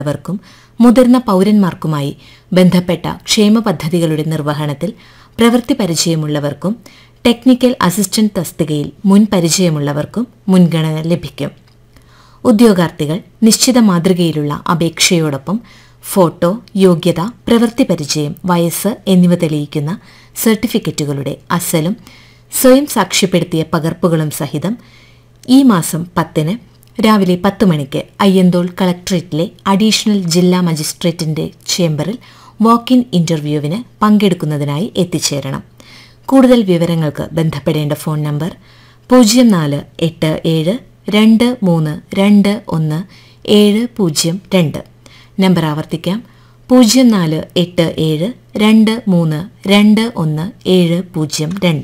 വർക്കും മുതിർന്ന പൗരന്മാർക്കുമായി ബന്ധപ്പെട്ട ക്ഷേമ പദ്ധതികളുടെ നിർവഹണത്തിൽ പ്രവൃത്തി പരിചയമുള്ളവർക്കും ടെക്നിക്കൽ അസിസ്റ്റന്റ് തസ്തികയിൽ മുൻ പരിചയമുള്ളവർക്കും മുൻഗണന ലഭിക്കും ഉദ്യോഗാർത്ഥികൾ നിശ്ചിത മാതൃകയിലുള്ള അപേക്ഷയോടൊപ്പം ഫോട്ടോ യോഗ്യത പ്രവൃത്തി പരിചയം വയസ്സ് എന്നിവ തെളിയിക്കുന്ന സർട്ടിഫിക്കറ്റുകളുടെ അസലും സ്വയം സാക്ഷ്യപ്പെടുത്തിയ പകർപ്പുകളും സഹിതം ഈ മാസം പത്തിന് രാവിലെ പത്ത് മണിക്ക് അയ്യന്തോൾ കളക്ടറേറ്റിലെ അഡീഷണൽ ജില്ലാ മജിസ്ട്രേറ്റിന്റെ ചേംബറിൽ വാക്ക് ഇൻ ഇന്റർവ്യൂവിന് പങ്കെടുക്കുന്നതിനായി എത്തിച്ചേരണം കൂടുതൽ വിവരങ്ങൾക്ക് ബന്ധപ്പെടേണ്ട ഫോൺ നമ്പർ പൂജ്യം നാല് എട്ട് ഏഴ് രണ്ട് മൂന്ന് രണ്ട് ഒന്ന് ഏഴ് പൂജ്യം രണ്ട് നമ്പർ ആവർത്തിക്കാം പൂജ്യം നാല് എട്ട് ഏഴ് രണ്ട് മൂന്ന് രണ്ട് ഒന്ന് ഏഴ് പൂജ്യം രണ്ട്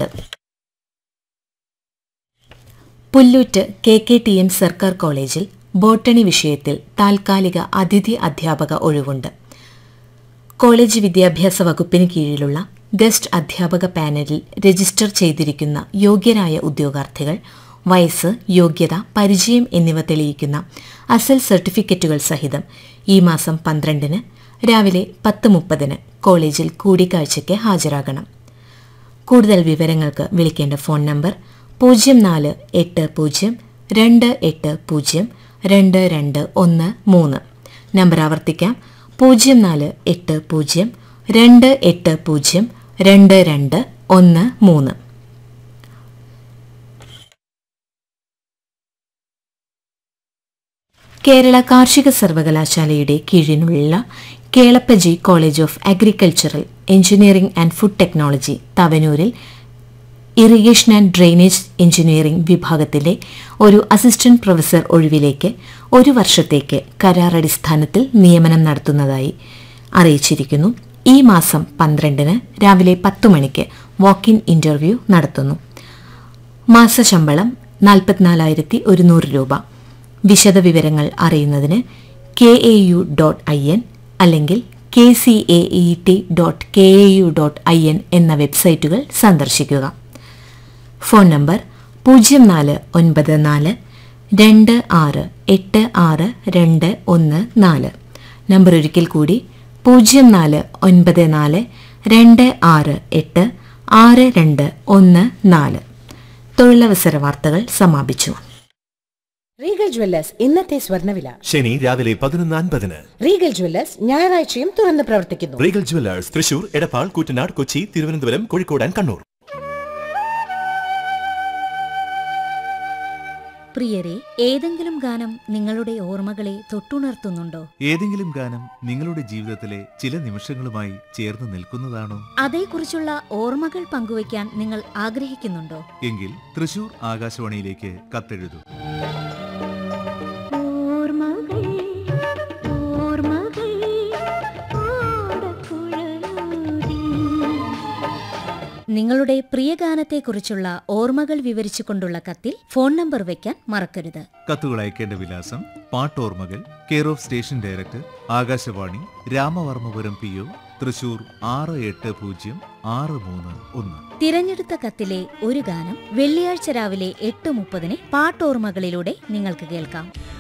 Pullut K K T M സർക്കാർ കോളേജിൽ ബോട്ടണി വിഷയത്തിൽ താൽക്കാലിക അതിഥി അധ്യാപക ഒഴിവുണ്ട് കോളേജ് വിദ്യാഭ്യാസ വകുപ്പിന് കീഴിലുള്ള ഗസ്റ്റ് അധ്യാപക പാനലിൽ രജിസ്റ്റർ ചെയ്തിരിക്കുന്ന യോഗ്യരായ ഉദ്യോഗാർത്ഥികൾ വയസ്സ് യോഗ്യത പരിചയം എന്നിവ തെളിയിക്കുന്ന അസൽ സർട്ടിഫിക്കറ്റുകൾ സഹിതം ഈ മാസം പന്ത്രണ്ടിന് രാവിലെ പത്ത് മുപ്പതിന് കോളേജിൽ കൂടിക്കാഴ്ചയ്ക്ക് ഹാജരാകണം കൂടുതൽ വിവരങ്ങൾക്ക് വിളിക്കേണ്ട ഫോൺ നമ്പർ പൂജ്യം നാല് എട്ട് പൂജ്യം രണ്ട് എട്ട് പൂജ്യം രണ്ട് രണ്ട് ഒന്ന് മൂന്ന് നമ്പർ ആവർത്തിക്കാം പൂജ്യം നാല് എട്ട് പൂജ്യം രണ്ട് എട്ട് പൂജ്യം രണ്ട് രണ്ട് ഒന്ന് മൂന്ന് കേരള കാർഷിക സർവകലാശാലയുടെ കീഴിലുള്ള Kelappaji college of agricultural engineering and food technology തവനൂരിൽ ഇറിഗേഷൻ ആൻഡ് ഡ്രെയിനേജ് എഞ്ചിനീയറിംഗ് വിഭാഗത്തിലെ ഒരു അസിസ്റ്റന്റ് പ്രൊഫസർ ഒഴിവിലേക്ക് ഒരു വർഷത്തേക്ക് കരാറടിസ്ഥാനത്തിൽ നിയമനം നടത്തുന്നതായി അറിയിച്ചിരിക്കുന്നു ഈ മാസം പന്ത്രണ്ടിന് രാവിലെ പത്ത് മണിക്ക് വാക്ക് ഇൻ ഇന്റർവ്യൂ നടത്തുന്നു മാസശമ്പളം നാൽപ്പത്തിനാലായിരത്തി ഒരുന്നൂറ് രൂപ വിശദവിവരങ്ങൾ അറിയുന്നതിന് K A U dot I N അല്ലെങ്കിൽ K C A E T dot K A U dot I N എന്ന വെബ്സൈറ്റുകൾ സന്ദർശിക്കുക ഫോൺ നമ്പർ പൂജ്യം നാല് ഒൻപത് നാല് രണ്ട് ആറ് എട്ട് ആറ് രണ്ട് ഒന്ന് നാല് നമ്പർ ഒരിക്കൽ കൂടി പൂജ്യം നാല് ഒൻപത് നാല് രണ്ട് ആറ് എട്ട് ആറ് രണ്ട് ഒന്ന് നാല് തൊഴിലവസര വാർത്തകൾ സമാപിച്ചു റീഗൽ ജ്വല്ലേഴ്സ് ഇന്നത്തെ സ്വർണ്ണവില ശനി രാവിലെ പതിനൊന്ന് അൻപതിന് റീഗൽ ജ്വല്ലേഴ്സ് ഞായറാഴ്ചയും തുറന്ന് പ്രവർത്തിക്കുന്നു Regal jewellers Thrissur Edappal Koottanad Kochi Thiruvananthapuram Kozhikode and Kannur പ്രിയരെ ഏതെങ്കിലും ഗാനം നിങ്ങളുടെ ഓർമ്മകളെ തൊട്ടുണർത്തുന്നുണ്ടോ ഏതെങ്കിലും ഗാനം നിങ്ങളുടെ ജീവിതത്തിലെ ചില നിമിഷങ്ങളുമായി ചേർന്ന് നിൽക്കുന്നതാണോ അതേക്കുറിച്ചുള്ള ഓർമ്മകൾ പങ്കുവയ്ക്കാൻ നിങ്ങൾ ആഗ്രഹിക്കുന്നുണ്ടോ എങ്കിൽ തൃശൂർ ആകാശവാണിയിലേക്ക് കത്തെഴുതൂ ഓർമ്മകൾ ഓർമ്മകൾ നിങ്ങളുടെ പ്രിയ ഗാനത്തെക്കുറിച്ചുള്ള ഓർമ്മകൾ വിവരിച്ചുകൊണ്ടുള്ള കത്തിൽ ഫോൺ നമ്പർ വയ്ക്കാൻ മറക്കരുത് കത്തുകൾ അയക്കേണ്ട വിലാസം പാട്ടോർമ്മകൾ care of station director Akashvani Ramavarmapuram P O Thrissur ആറ് എട്ട് പൂജ്യം ആറ് മൂന്ന് ഒന്ന് തിരഞ്ഞെടുത്ത കത്തിലെ ഒരു ഗാനം വെള്ളിയാഴ്ച രാവിലെ എട്ട് മുപ്പതിന് പാട്ടോർമ്മകളിലൂടെ നിങ്ങൾക്ക് കേൾക്കാം